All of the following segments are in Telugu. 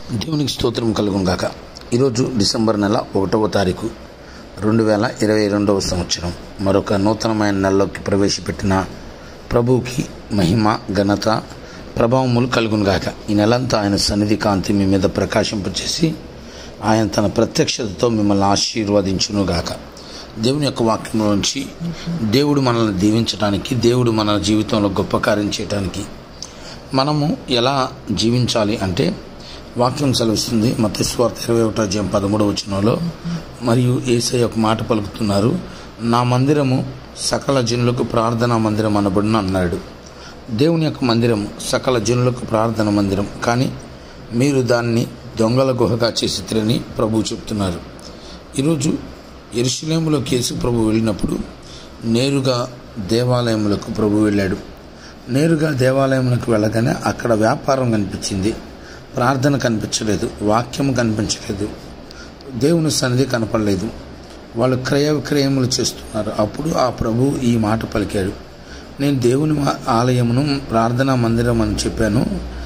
దేవునికి స్తోత్రం కలుగును గాక ఈరోజు డిసెంబర్ నెల ఒకటవ తారీఖు రెండు వేల ఇరవై రెండవ సంవత్సరం మరొక నూతనమైన నెలలోకి ప్రవేశపెట్టిన ప్రభువుకి మహిమ ఘనత ప్రభావములు కలుగును గాక ఈ నెలంతా ఆయన సన్నిధి కాంతి మీ మీద ప్రకాశింపచేసి ఆయన తన ప్రత్యక్షతతో మిమ్మల్ని ఆశీర్వదించును గాక దేవుని యొక్క వాక్యంలోంచి దేవుడు మనల్ని దీవించడానికి దేవుడు మన జీవితంలో గొప్ప కార్యం చేయడానికి మనము ఎలా జీవించాలి అంటే వాక్యం సెలవిస్తుంది మతస్వార్త ఇరవై ఒకటో అధ్యాయం పదమూడవ వచనంలో మరియు ఏసై ఒక మాట పలుకుతున్నారు నా మందిరము సకల జనులకు ప్రార్థనా మందిరం అనబడిన అన్నాడు దేవుని యొక్క మందిరం సకల జనులకు ప్రార్థన మందిరం కానీ మీరు దాన్ని దొంగల గుహగా చేసిరని ప్రభు చెప్తున్నారు ఈరోజు ఎరుశలేములో కేసు ప్రభు వెళ్ళినప్పుడు నేరుగా దేవాలయములకు ప్రభు వెళ్ళాడు నేరుగా దేవాలయములకు వెళ్ళగానే అక్కడ వ్యాపారం కనిపించింది ప్రార్థన కనిపించలేదు వాక్యం కనిపించలేదు దేవుని సన్నిధి కనపడలేదు వాళ్ళు క్రయ విక్రయములు చేస్తున్నారు అప్పుడు ఆ ప్రభు ఈ మాట పలికాడు నేను దేవుని మా- ఆలయమును ప్రార్థనా మందిరం అని చెప్పాను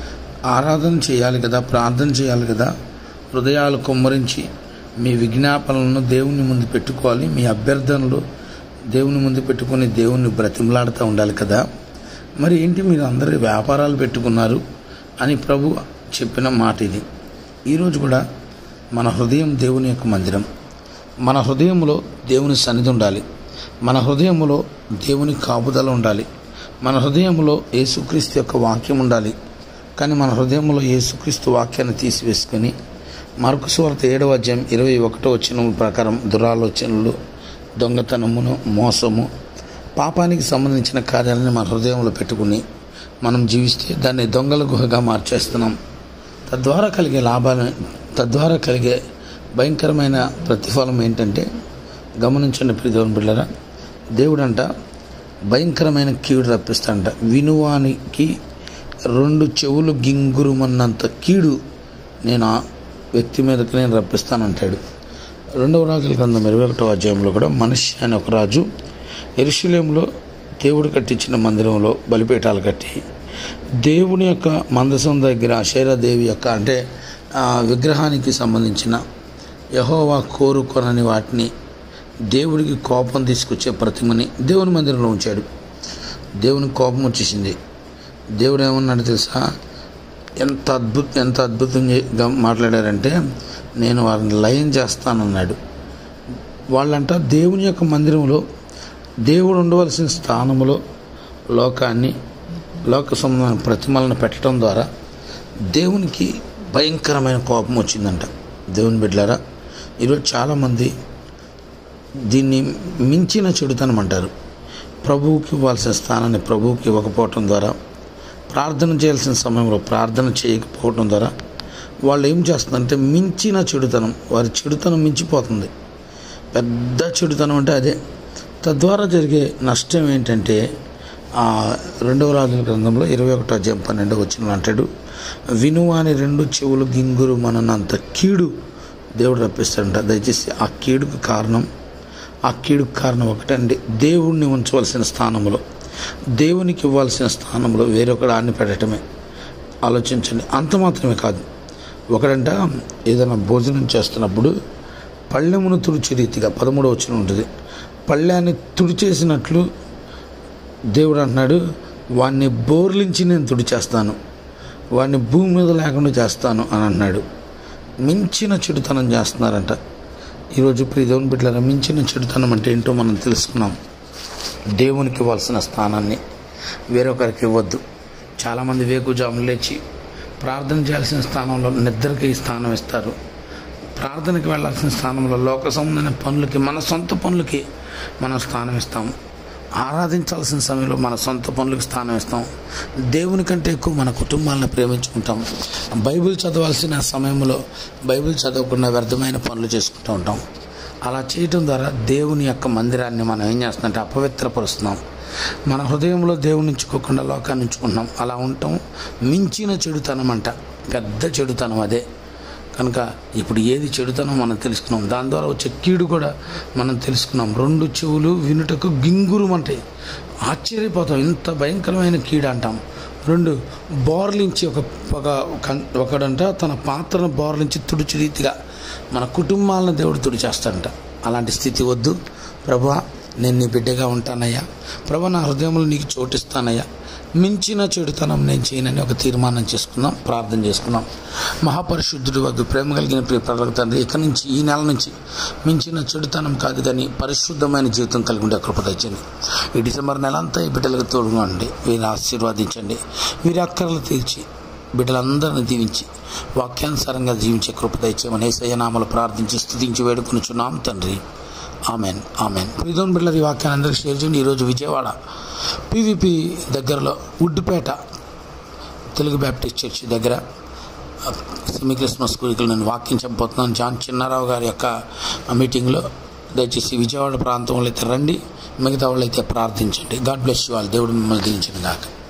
ఆరాధన చేయాలి కదా ప్రార్థన చేయాలి కదా హృదయాలు కుమ్మరించి మీ విజ్ఞాపనలను దేవుని ముందు పెట్టుకోవాలి మీ అభ్యర్థనలు దేవుని ముందు పెట్టుకొని దేవుని బ్రతిమలాడుతూ ఉండాలి కదా మరి ఏంటి మీరు అందరూ వ్యాపారాలు పెట్టుకున్నారు అని ప్రభు చెప్పిన మాట ఇది ఈరోజు కూడా మన హృదయం దేవుని యొక్క మందిరం మన హృదయంలో దేవుని సన్నిధి ఉండాలి మన హృదయంలో దేవుని కాపుదల ఉండాలి మన హృదయంలో యేసుక్రీస్తు యొక్క వాక్యం ఉండాలి కానీ మన హృదయంలో యేసుక్రీస్తు వాక్యాన్ని తీసివేసుకొని మరొక సువార్త ఏడవ అధ్యాయం ఇరవై ఒకటో వచ్చిన ప్రకారం దురాలోచనలు దొంగతనమును మోసము పాపానికి సంబంధించిన కార్యాలను మన హృదయంలో పెట్టుకుని మనం జీవిస్తే దాన్ని దొంగల గుహగా మార్చేస్తున్నాం తద్వారా కలిగే లాభాలు తద్వారా కలిగే భయంకరమైన ప్రతిఫలం ఏంటంటే గమనించండి ప్రియదేవుని బిళ్ళరా దేవుడంట భయంకరమైన కీడు రప్పిస్తాడంట వినువానికి రెండు చెవులు గింగురుమన్నంత కీడు నేను ఆ వ్యక్తి మీదకి నేను రప్పిస్తానంటాడు రెండవ రాజుల గ్రంథం ఇరవై ఒకటో అధ్యాయంలో కూడా మనిషి అనే ఒక రాజు ఎరుశలేంలో దేవుడు కట్టించిన మందిరంలో బలిపీఠాలు కట్టి దేవుని యొక్క మందసం దగ్గర దేవి యొక్క అంటే ఆ విగ్రహానికి సంబంధించిన యహోవా కోరుకొనని వాటిని దేవుడికి కోపం తీసుకొచ్చే ప్రతిమని దేవుని మందిరంలో ఉంచాడు దేవుని కోపం వచ్చేసింది దేవుడు ఏమన్నాడు తెలుసా ఎంత అద్భుత ఎంత అద్భుతంగా మాట్లాడారంటే నేను వారిని లయం చేస్తానన్నాడు వాళ్ళంట దేవుని యొక్క మందిరంలో దేవుడు ఉండవలసిన స్థానంలో లోకాన్ని లోక సంబంధమైన ప్రతిమలను పెట్టడం ద్వారా దేవునికి భయంకరమైన కోపం వచ్చిందంట దేవుని బిడ్డలారా ఈరోజు చాలామంది దీన్ని మించిన చెడుతనం అంటారు ప్రభువుకి ఇవ్వాల్సిన స్థానాన్ని ప్రభువుకి ఇవ్వకపోవటం ద్వారా ప్రార్థన చేయాల్సిన సమయంలో ప్రార్థన చేయకపోవటం ద్వారా వాళ్ళు ఏం చేస్తుందంటే మించిన చెడుతనం వారి చెడుతనం మించిపోతుంది పెద్ద చెడుతనం అంటే అదే తద్వారా జరిగే నష్టం ఏంటంటే ఆ రెండవ రాజుల గ్రంథంలో ఇరవై ఒకటో అధ్యాయం పన్నెండవ వచ్చిన అంటాడు వినువాని రెండు చెవులు గింగురు మననంత కీడు దేవుడు రప్పిస్తాడంట దయచేసి ఆ కీడుకు కారణం ఆ కీడుకు కారణం ఒకటండి దేవుణ్ణి ఉంచవలసిన స్థానంలో దేవునికి ఇవ్వాల్సిన స్థానంలో వేరొక దాన్ని పెట్టడమే ఆలోచించండి అంత మాత్రమే కాదు ఒకడంట ఏదైనా భోజనం చేస్తున్నప్పుడు పళ్ళెమును తుడిచే రీతిగా పదమూడవ వచ్చిన ఉంటుంది పళ్ళాన్ని తుడిచేసినట్లు దేవుడు అంటున్నాడు వాడిని బోర్లించి నేను తుడిచేస్తాను వాడిని భూమి మీద లేకుండా చేస్తాను అని అన్నాడు మించిన చెడుతనం చేస్తున్నారంట ఈరోజు ప్రియ దేవుని బిడ్డల మించిన చెడుతనం అంటే ఏంటో మనం తెలుసుకున్నాం దేవునికి ఇవ్వాల్సిన స్థానాన్ని వేరొకరికి ఇవ్వద్దు చాలామంది వేకుజాములు లేచి ప్రార్థన చేయాల్సిన స్థానంలో నిద్రకి స్థానం ఇస్తారు ప్రార్థనకి వెళ్ళాల్సిన స్థానంలో లోక సంబంధమైన పనులకి మన సొంత పనులకి మనం స్థానం ఇస్తాం ఆరాధించాల్సిన సమయంలో మన సొంత పనులకు స్థానం ఇస్తాం దేవుని కంటే ఎక్కువ మన కుటుంబాలను ప్రేమించుకుంటాం బైబిల్ చదవాల్సిన సమయంలో బైబిల్ చదవకుండా వ్యర్థమైన పనులు చేసుకుంటూ ఉంటాం అలా చేయటం ద్వారా దేవుని యొక్క మందిరాన్ని మనం ఏం చేస్తున్నాం అపవిత్రపరుస్తున్నాం మన హృదయంలో దేవుని ఉంచుకోకుండా లోకాన్ని ఉంచుకుంటున్నాం అలా ఉండటం మించిన చెడుతనం అంట పెద్ద చెడుతనం అదే కనుక ఇప్పుడు ఏది చెడుతనో మనం తెలుసుకున్నాం దాని ద్వారా వచ్చే కీడు కూడా మనం తెలుసుకున్నాం రెండు చెవులు వినుటకు గింగురుమంటాయి ఆశ్చర్యపోతాం ఇంత భయంకరమైన కీడు అంటాం రెండు బోర్లించి ఒక ఒక కన్- ఒకడంట తన పాత్రను బోర్లించి తుడిచి రీతిగా మన కుటుంబాలను దేవుడు తుడిచేస్తాడంట అలాంటి స్థితి వద్దు ప్రభా నేను నీ బిడ్డగా ఉంటానయ్యా ప్రభా నా హృదయంలో నీకు చోటిస్తానయ్యా మించిన చెడుతనం నేను చేయనని ఒక తీర్మానం చేసుకుందాం ప్రార్థన చేసుకుందాం మహాపరిశుద్ధుడు వద్దు ప్రేమ కలిగిన ప్రియ ప్రజలకు తండ్రి ఇక్కడి నుంచి ఈ నెల నుంచి మించిన చెడుతనం కాదు కానీ పరిశుద్ధమైన జీవితం కలిగి ఉండే కృప తెచ్చండి ఈ డిసెంబర్ నెల అంతా ఈ బిడ్డలకు తోడుగా ఉండి వీరిని ఆశీర్వదించండి వీరి అక్కర్లు తీర్చి బిడ్డలందరిని దీవించి వాక్యానుసారంగా జీవించే కృప దయచేయమని ఏసయ్యనామలు ప్రార్థించి స్థుతించి వేడుకొనుచున్నాం తండ్రి ఆమెన్ ఆమెన్ ప్రీతోన్ బిడ్డల ఈ వాక్యాన్ని అందరికీ షేర్ చేయండి ఈరోజు విజయవాడ పీవీపీ దగ్గరలో ఉడ్డుపేట తెలుగు బ్యాప్టిస్ట్ చర్చ్ దగ్గర సెమీ క్రిస్మస్ స్కూల్కి నేను వాక్యం చెప్పబోతున్నాను జాన్ చిన్నారావు గారి యొక్క మీటింగ్లో దయచేసి విజయవాడ ప్రాంతంలో అయితే రండి మిగతా వాళ్ళు అయితే ప్రార్థించండి గాడ్ బ్లెస్ యూ వాళ్ళు దేవుడు మిమ్మల్ని దీవించండి దాకా